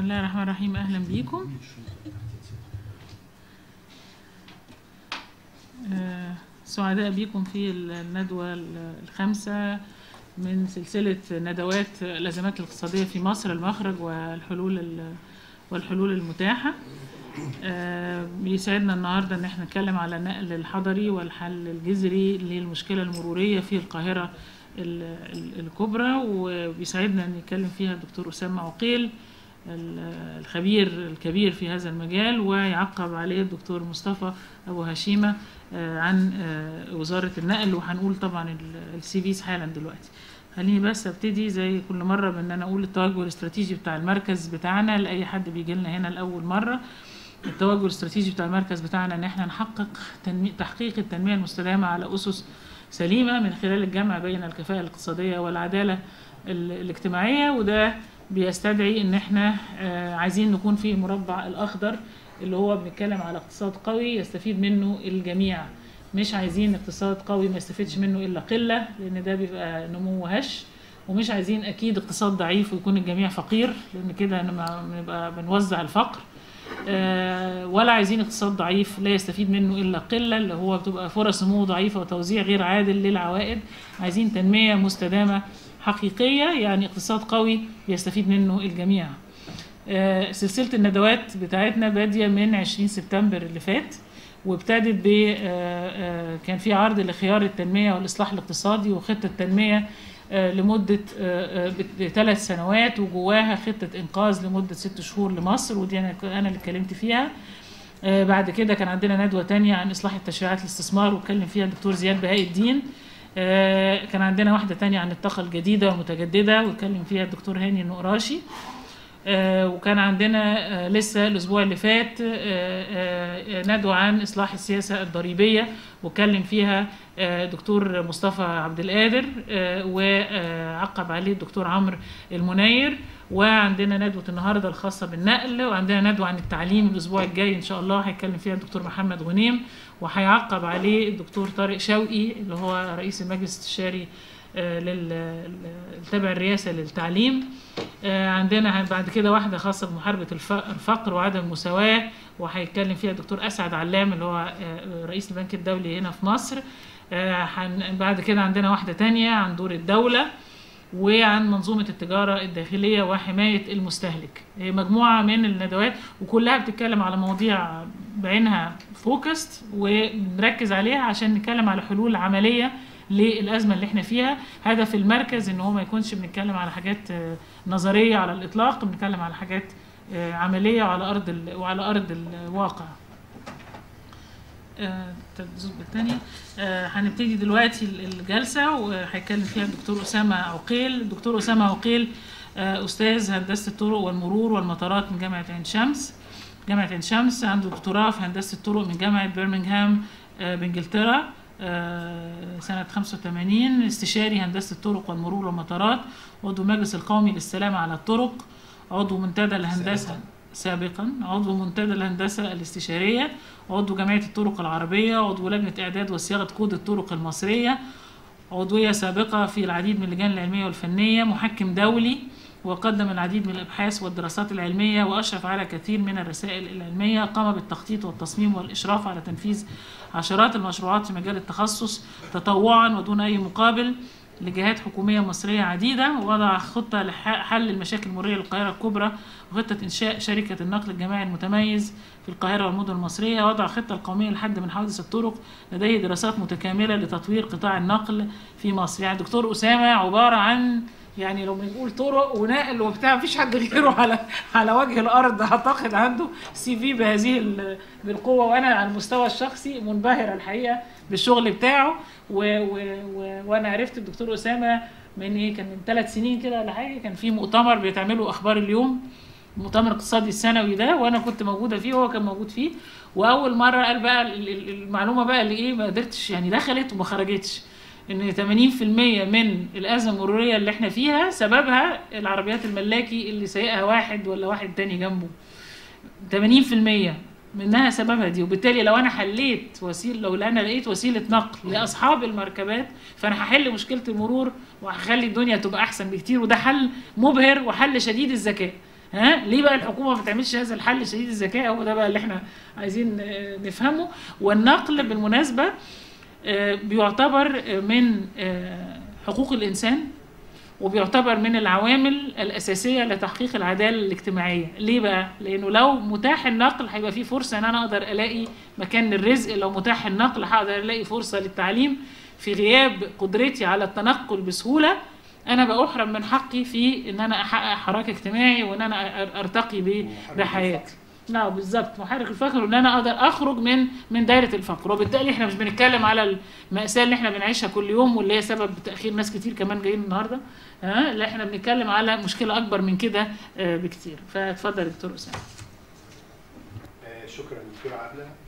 الله الرحمن الرحيم اهلا بيكم آه، سعداء بيكم في الندوة الخامسة من سلسلة ندوات الأزمات الاقتصادية في مصر المخرج والحلول ال- والحلول المتاحة آه، بيسعدنا النهاردة إن احنا نتكلم على النقل الحضري والحل الجذري للمشكلة المرورية في القاهرة ال- ال- الكبرى وبيسعدنا ان يتكلم فيها الدكتور اسامه عقيل ال- الخبير الكبير في هذا المجال ويعقب عليه الدكتور مصطفى ابو هشيمه آه، عن آه، وزاره النقل وهنقول طبعا السي فيز حالا دلوقتي خليني بس ابتدي زي كل مره بان انا اقول التوجه الاستراتيجي بتاع المركز بتاعنا لاي حد بيجي لنا هنا لاول مره التوجه الاستراتيجي بتاع المركز بتاعنا ان احنا نحقق تنمي... تحقيق التنميه المستدامه على اسس سليمه من خلال الجمع بين الكفاءه الاقتصاديه والعداله ال- الاجتماعيه وده بيستدعي ان احنا آه، عايزين نكون في مربع الاخضر اللي هو بنتكلم على اقتصاد قوي يستفيد منه الجميع مش عايزين اقتصاد قوي ما يستفيدش منه الا قله لان ده بيبقى نمو هش ومش عايزين اكيد اقتصاد ضعيف ويكون الجميع فقير لان كده نبقى بنبقى بنوزع الفقر آه، ولا عايزين اقتصاد ضعيف لا يستفيد منه الا قله اللي هو بتبقى فرص نمو ضعيفه وتوزيع غير عادل للعوائد عايزين تنميه مستدامه حقيقيه يعني اقتصاد قوي يستفيد منه الجميع آه، سلسله الندوات بتاعتنا باديه من 20 سبتمبر اللي فات وابتدت ب آه، آه، كان في عرض لخيار التنميه والاصلاح الاقتصادي وخطه تنميه آه، لمده ثلاث سنوات وجواها خطه انقاذ لمده ست شهور لمصر ودي انا انا اللي اتكلمت فيها آه، بعد كده كان عندنا ندوه تانية عن اصلاح التشريعات الاستثمار واتكلم فيها الدكتور زياد بهاء الدين آه، كان عندنا واحده تانية عن الطاقه الجديده والمتجدده واتكلم فيها الدكتور هاني النقراشي آه، وكان عندنا آه، لسه الاسبوع اللي فات آه، آه، آه، ندوه عن اصلاح السياسه الضريبيه واتكلم فيها آه، دكتور مصطفى عبد القادر آه، وعقب عليه الدكتور عمرو المنير وعندنا ندوه النهارده الخاصه بالنقل وعندنا ندوه عن التعليم الاسبوع الجاي ان شاء الله هيتكلم فيها الدكتور محمد غنيم وهيعقب عليه الدكتور طارق شوقي اللي هو رئيس المجلس الاستشاري آه، لل التابع الرئاسه للتعليم آه، عندنا بعد كده واحده خاصه بمحاربه الف- الفقر وعدم المساواه وهيتكلم فيها الدكتور اسعد علام اللي هو آه، رئيس البنك الدولي هنا في مصر آه، هن- بعد كده عندنا واحده تانية عن دور الدوله وعن منظومة التجارة الداخلية وحماية المستهلك هي مجموعة من الندوات وكلها بتتكلم على مواضيع بعينها فوكست ونركز عليها عشان نتكلم على حلول عملية للأزمة اللي احنا فيها هدف المركز ان هو ما يكونش بنتكلم على حاجات آه، نظرية على الإطلاق بنتكلم على حاجات آه، عملية وعلى أرض ال- وعلى أرض الواقع آه، الزوجة الثانية هنبتدي دلوقتي ال- الجلسة وهيتكلم فيها الدكتور أسامة عقيل الدكتور أسامة عقيل آه، أستاذ هندسة الطرق والمرور والمطارات من جامعة عين شمس جامعة عين شمس عنده دكتوراه في هندسة الطرق من جامعة برمنغهام آه، بإنجلترا آه، سنة 85 استشاري هندسة الطرق والمرور والمطارات عضو المجلس القومي للسلامة على الطرق عضو منتدى الهندسة سابقا عضو منتدى الهندسة الاستشارية عضو جمعية الطرق العربية عضو لجنة إعداد وصياغة كود الطرق المصرية عضوية سابقة في العديد من اللجان العلمية والفنية محكم دولي وقدم العديد من الأبحاث والدراسات العلمية وأشرف على كثير من الرسائل العلمية قام بالتخطيط والتصميم والإشراف على تنفيذ عشرات المشروعات في مجال التخصص تطوعا ودون أي مقابل لجهات حكومية مصرية عديدة ووضع خطة لحل المشاكل المرورية للقاهرة الكبرى وخطة إنشاء شركة النقل الجماعي المتميز في القاهرة والمدن المصرية وضع خطة القومية لحد من حوادث الطرق لديه دراسات متكاملة لتطوير قطاع النقل في مصر يعني دكتور أسامة عبارة عن يعني لو بنقول طرق ونقل وبتاع مفيش حد غيره على على وجه الارض اعتقد عنده سي في بهذه ال- بالقوه وانا على المستوى الشخصي منبهره الحقيقه بالشغل بتاعه و و و وانا عرفت الدكتور اسامه من ايه كان من ثلاث سنين كده ولا حاجه كان في مؤتمر بيتعملوا اخبار اليوم المؤتمر الاقتصادي السنوي ده وانا كنت موجوده فيه وهو كان موجود فيه واول مره قال بقى ال- ال- المعلومه بقى اللي ايه ما قدرتش يعني دخلت وما خرجتش ان 80% من الازمه المروريه اللي احنا فيها سببها العربيات الملاكي اللي سايقها واحد ولا واحد تاني جنبه 80% منها سببها دي وبالتالي لو انا حليت وسيله لو انا لقيت وسيله نقل لاصحاب المركبات فانا هحل مشكله المرور وهخلي الدنيا تبقى احسن بكتير وده حل مبهر وحل شديد الذكاء ها ليه بقى الحكومه ما بتعملش هذا الحل شديد الذكاء هو ده بقى اللي احنا عايزين آه، نفهمه والنقل بالمناسبه آه، بيعتبر آه، من آه، حقوق الانسان وبيعتبر من العوامل الاساسيه لتحقيق العداله الاجتماعيه ليه بقى لانه لو متاح النقل هيبقى في فرصه ان انا اقدر الاقي مكان للرزق لو متاح النقل هقدر الاقي فرصه للتعليم في غياب قدرتي على التنقل بسهوله انا بأحرم من حقي في ان انا احقق حراك اجتماعي وان انا أر- ارتقي ب- بحياتي لا بالظبط محرك الفقر وان انا اقدر اخرج من من دايره الفقر وبالتالي احنا مش بنتكلم على الماساه اللي احنا بنعيشها كل يوم واللي هي سبب تاخير ناس كتير كمان جايين النهارده ها لا احنا بنتكلم على مشكله اكبر من كده آه، بكتير فاتفضل دكتور اسامه آه، شكرا دكتورة عبلة